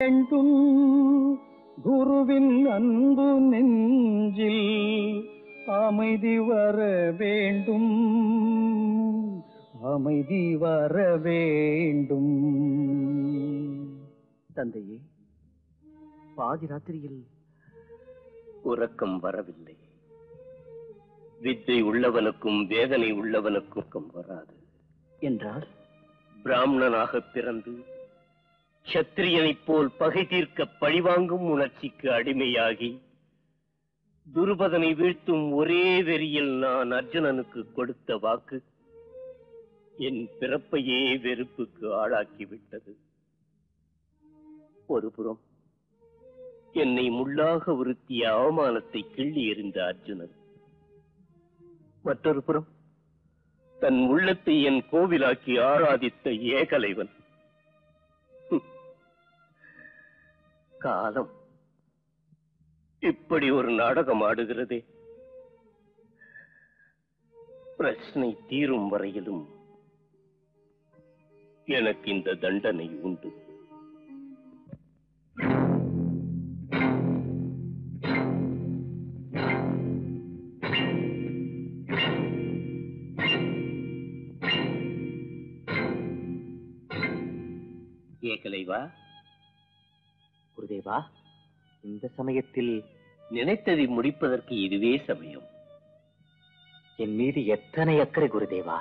வேண்டும் குருவின் அன்பு நெஞ்சில் அமைதி வர வேண்டும் அமைதி வர வேண்டும் தந்தையே பாதி ராத்திரியில் உறக்கம் வரவில்லை வித்தை உள்ளவனுக்கும் வேதனை உள்ளவனுக்கும் வராது என்றால் பிராமணனாக பிறந்து க்ஷத்திரியனைப் போல் பகை தீர்க்க பழிவாங்கும் உணர்ச்சிக்கு அடிமையாகி துருபதனை வீழ்த்தும் ஒரே வெறியில் நான் அர்ஜுனனுக்கு கொடுத்த வாக்கு என் பிறப்பையே வெறுப்புக்கு ஆளாக்கிவிட்டது ஒருபுறம் என்னை முள்ளாக உறுத்திய அவமானத்தை கிள்ளி எறிந்த அர்ஜுனன் மற்றொரு புறம் தன் உள்ளத்தை என் கோவிலாக்கி ஆராதித்த ஏகலைவன் ஹம். காலம் இப்படி ஒரு நாடகம் ஆடுகிறதே பிரச்சனை தீரும் வரையிலும் எனக்கு இந்த தண்டனை உண்டு ஏகலைவா குருதேவா இந்த சமயத்தில் நினைத்ததை முடிப்பதற்கு இதுவே சமயம் என் மீது எத்தனை அக்கறை குருதேவா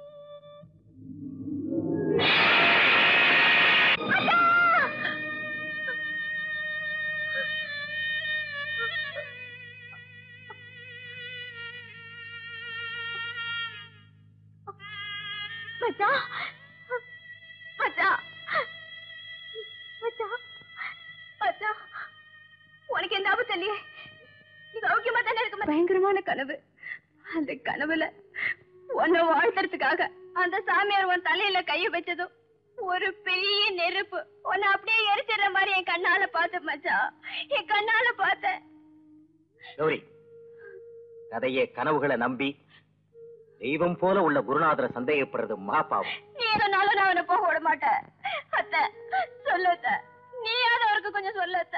மச்சான் மச்சான் மச்சான் மச்சான் உனக்கு எந்த ஆபத்து இல்லையே நீ சௌக்கியமா தானே இருக்க பயங்கரமான கனவு அந்த கனவுல உன்னை வாழ்த்துறதுக்காக அந்த சாமியார் உன் தலையில கைய வச்சதும் ஒரு பெரிய நெருப்பு உன்னை அப்படியே எரிச்சிடுற மாதிரி என் கண்ணால பார்த்தேன் மச்சான் என் கண்ணால பார்த்தேன் கௌரி கதையே கனவுகளை நம்பி தெய்வம் போல உள்ள குருநாதரை சந்தேகப்படுறது மகாபாவம் நீ சொன்னாலும் நான் அவனை போக விட மாட்டேன் அத்தை சொல்லத்த நீயாவது அவருக்கு கொஞ்சம் சொல்லத்த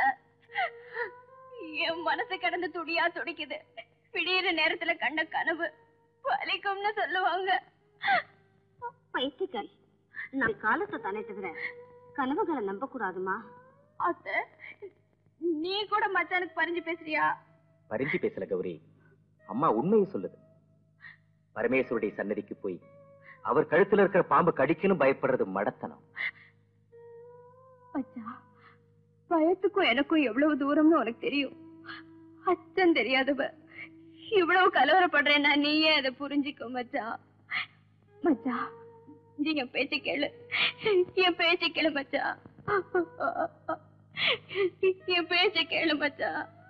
என் மனசு கடந்து துடியா துடிக்குது விடியிற நேரத்துல கண்ட கனவு வலிக்கும்னு சொல்லுவாங்க பைத்தியக்காரி நான் காலத்தை தானே தவிர கனவுகளை நம்ப கூடாதுமா அத்தை நீ கூட மச்சானுக்கு பறிஞ்சு பேசுறியா பரிஞ்சு பேசல கௌரி அம்மா உண்மையை சொல்லுது பரமேஸ்வருடைய சன்னதிக்கு போய் அவர் கழுத்துல இருக்கிற பாம்பு கடிக்கணும் பயப்படுறது மடத்தனம் மச்சா பயத்துக்கும் எனக்கும் எவ்வளவு தூரம்னு உனக்கு தெரியும் அச்சம் தெரியாதவ இவ்வளவு கலவரப்படுறேன்னா நீயே அதை புரிஞ்சுக்கோ மச்சா மச்சா நீ என் பேச்ச கேளு என் பேச்ச கேளு மச்சா என் பேச்ச கேளு மச்சா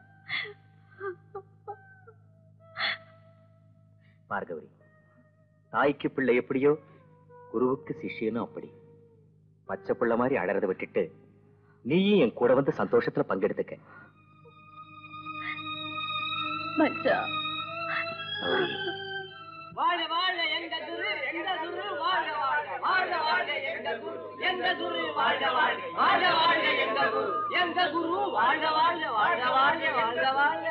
பார்கவரி தாய்க்கு பிள்ளை எப்படியோ குருவுக்கு சிஷ்யனும் அப்படி பச்சை பிள்ளை மாதிரி அழறத விட்டுட்டு நீயும் என் கூட வந்து சந்தோஷத்துல பங்கெடுத்துக்க மச்சா கௌரி வாழ வாழ எங்க குரு எங்க குரு வாழ வாழ வாழ வாழ எங்க குரு எங்க குரு வாழ வாழ வாழ வாழ எங்க குரு எங்க குரு வாழ வாழ வாழ வாழ வாழ வாழ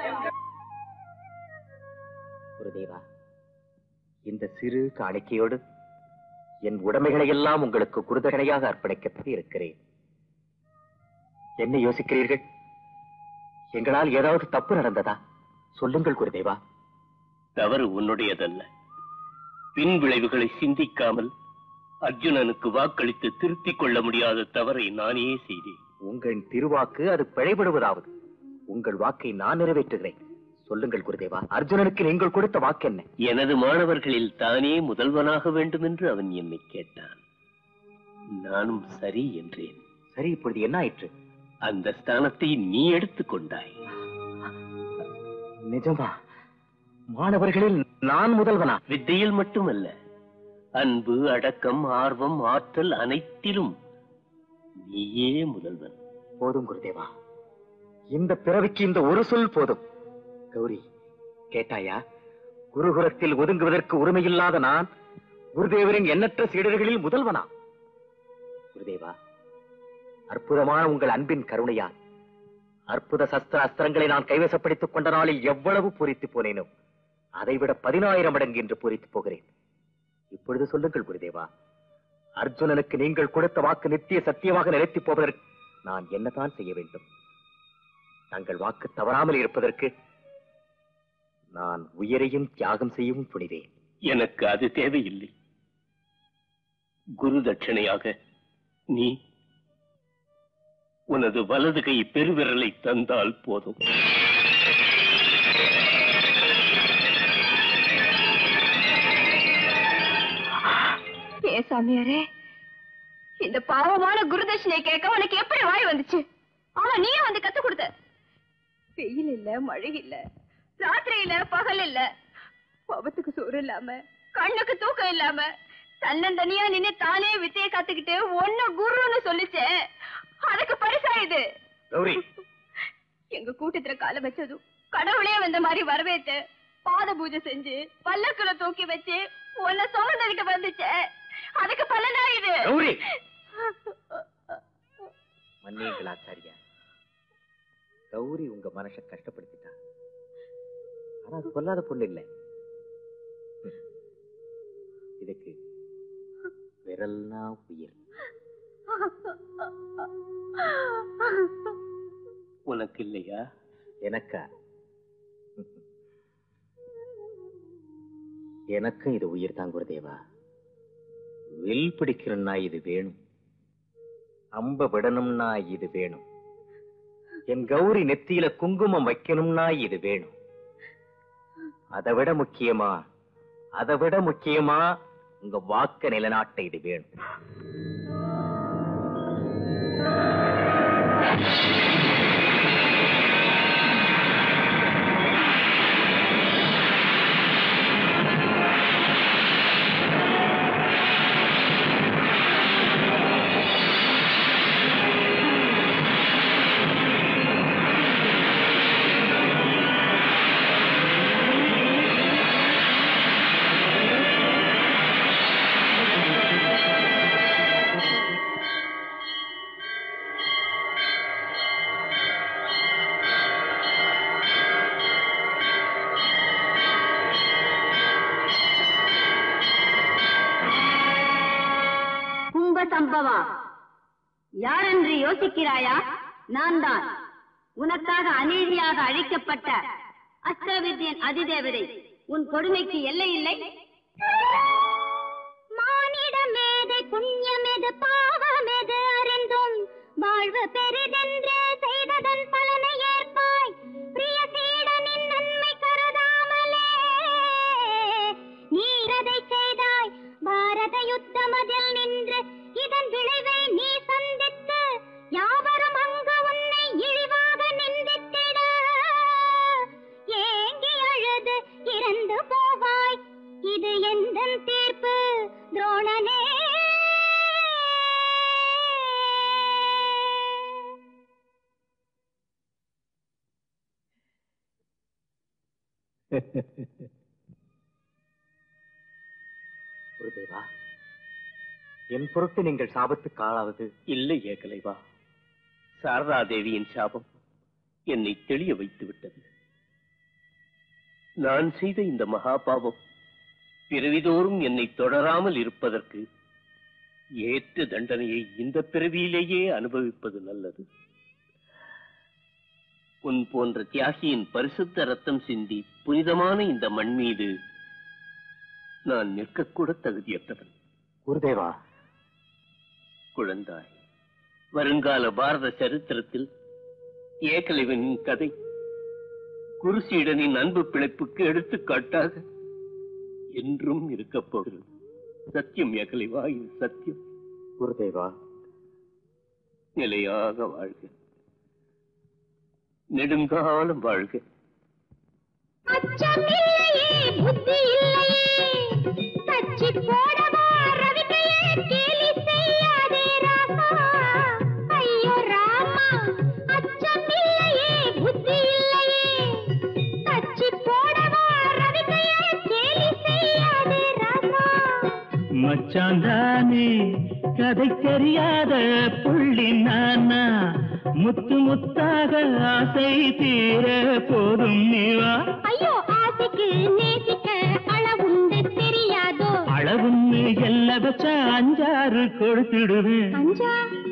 குருதேவா இந்த சிறு காணிக்கையோடு என் உடைமைகளை எல்லாம் உங்களுக்கு குருதகனையாக அர்ப்பணிக்கப்பட்டு இருக்கிறேன் என்ன யோசிக்கிறீர்கள் எங்களால் ஏதாவது தப்பு நடந்ததா சொல்லுங்கள் குருதேவா தவறு உன்னுடையதல்ல பின் விளைவுகளை சிந்திக்காமல் அர்ஜுனனுக்கு வாக்களித்து திருத்திக் கொள்ள முடியாத தவறை நானே செய்தேன் உங்கள் திருவாக்கு அது பிழைபடுவதாவது உங்கள் வாக்கை நான் நிறைவேற்றுகிறேன் சொல்லுங்கள் குருதேவா அர்ஜுனனுக்கு நீங்கள் கொடுத்த வாக்கு என்ன எனது மாணவர்களில் தானே முதல்வனாக வேண்டும் என்று அவன் என்னை கேட்டான் நானும் சரி என்றேன் சரி இப்பொழுது என்ன ஆயிற்று அந்த ஸ்தானத்தை நீ எடுத்துக் கொண்டாய் நிஜமா மாணவர்களில் நான் முதல்வனா வித்தையில் மட்டுமல்ல அன்பு அடக்கம் ஆர்வம் ஆற்றல் அனைத்திலும் நீயே முதல்வன் போதும் குருதேவா இந்த பிறவிக்கு இந்த ஒரு சொல் போதும் கௌரி கேட்டாயா குருகுலத்தில் ஒதுங்குவதற்கு உரிமையில்லாத நான் குருதேவரின் எண்ணற்ற சீடர்களில் முதல்வனா குருதேவா அற்புதமான உங்கள் அன்பின் கருணையால் அற்புத சஸ்திர அஸ்திரங்களை நான் கைவசப்படுத்திக் கொண்ட நாளில் எவ்வளவு பூரித்து போனேனோ அதைவிட பதினாயிரம் மடங்கு என்று பூரித்து போகிறேன் இப்பொழுது சொல்லுங்கள் குருதேவா அர்ஜுனனுக்கு நீங்கள் கொடுத்த வாக்கு நித்திய சத்தியமாக நிலைத்து போவதற்கு நான் என்னதான் செய்ய வேண்டும் தங்கள் வாக்கு தவறாமல் இருப்பதற்கு நான் உயிரையும் தியாகம் செய்யவும் துணிவேன் எனக்கு அது தேவையில்லை குரு தட்சணையாக நீ உனது வலது கை பெருவிரலை தந்தால் போதும் ஏன் சாமியாரே இந்த பாவமான குருதட்சணையை கேட்க உனக்கு எப்படி வாய் வந்துச்சு ஆனா நீயே வந்து கத்து கொடுத்த வெயில் இல்ல மழை இல்ல ராத்திரி இல்ல பகல் இல்ல பவத்துக்கு சோறு இல்லாம கண்ணுக்கு தூக்கம் இல்லாம தன்னந்தனியா நின்னு தானே வித்தைய கத்துக்கிட்டு ஒன்னு குருன்னு சொல்லிச்சே அதுக்கு பரிசா இது கௌரி எங்க கூட்டத்துல கால வச்சதும் கடவுளே வந்த மாதிரி வரவேத்து பாத பூஜை செஞ்சு பல்லக்குல தூக்கி வச்சு உன்னை சுமந்ததுக்கு வந்துச்சே அதுக்கு பலனா இது கௌரி மன்னியுங்கள் ஆச்சாரியா கௌரி உங்க மனச கஷ்டப்படுத்திட்டா ஆனா அது பொல்லாத பொண்ணு இல்லை ம். இதுக்கு விரல்னா உயிர் உனக்கு இல்லையா எனக்கா எனக்கும் இது உயிர் தான் குருதேவா வில் பிடிக்கணும்னா இது வேணும் அம்ப விடணும்னா இது வேணும் என் கௌரி நெத்தியில குங்குமம் வைக்கணும்னா இது வேணும் அதை விட முக்கியமா அதை விட முக்கியமா உங்க வாக்க நிலநாட்ட இது வேணும் கும்ப சம்பவா யாரென்று யோசிக்கிறாயா நான் தான் உனக்காக அநீதியாக அழிக்கப்பட்ட அஷ்டவித்யன் அதிதேவதை உன் கொடுமைக்கு எல்லை இல்லை மானிடமேது புண்ணியமெது பாவமெது அறிந்தும் வாழ்வு பெரிதென்று செய்ததன் பலனை ஏற்பாய் பிரிய சீடனின் நன்மை கருதாமலே நீரதை செய்தாய் பாரத யுத்தமதில் நின்று இதன் விளைவை நீ சந்தித்து யாவரும் அங்கு உன்னை இழிவாக நிந்தித்திட ஏங்கி அழுது இறந்து போவாய் இது எந்த தீர்ப்பு துரோணனே குருதேவா என் பொருட்டு நீங்கள் சாபத்துக்கு ஆளாவது இல்லை ஏகலைவா சாரதா தேவியின் சாபம் என்னை தெளிய வைத்து விட்டது நான் செய்த இந்த மகாபாவம் பிறவிதோறும் என்னை தொடராமல் இருப்பதற்கு ஏற்ற தண்டனையை இந்த பிறவியிலேயே அனுபவிப்பது நல்லது உன் போன்ற தியாகியின் பரிசுத்த ரத்தம் சிந்தி புனிதமான இந்த மண் மீது நான் நிற்கக்கூட தகுதியற்றவன் குருதேவா குழந்தாய் வருங்கால பாரத சரித்திரத்தில் ஏகலைவனின் கதை குருசீடனின் அன்பு பிழைப்புக்கு எடுத்துக்காட்டாக என்றும் இருக்கப் போகிறது சத்தியம் ஏகலைவா இது சத்தியம் குருதேவா நிலையாக வாழ்க நெடுங்காலம் வாழ்க அச்சமில்லையே புத்தி இல்லையே தச்சி போடவா ரவிக்கையே கேலி செய்யாதே ராமா ஐயோ ராமா அச்சமில்லையே புத்தி இல்லையே தச்சி போடவா ரவிக்கையே கேலி செய்யாதே ராமா மச்ச மச்சாந்தானே கதை தெரியாத புள்ளி நானா முத்து முத்தாக ஆசை தீர போதும் நீவா ஐயோ ஆசைக்கு நேசிக்க அளவுண்டு தெரியாதோ அளவுன்னு எல்ல வச்ச அஞ்சாறு கொடுத்துடுவேன் அஞ்சா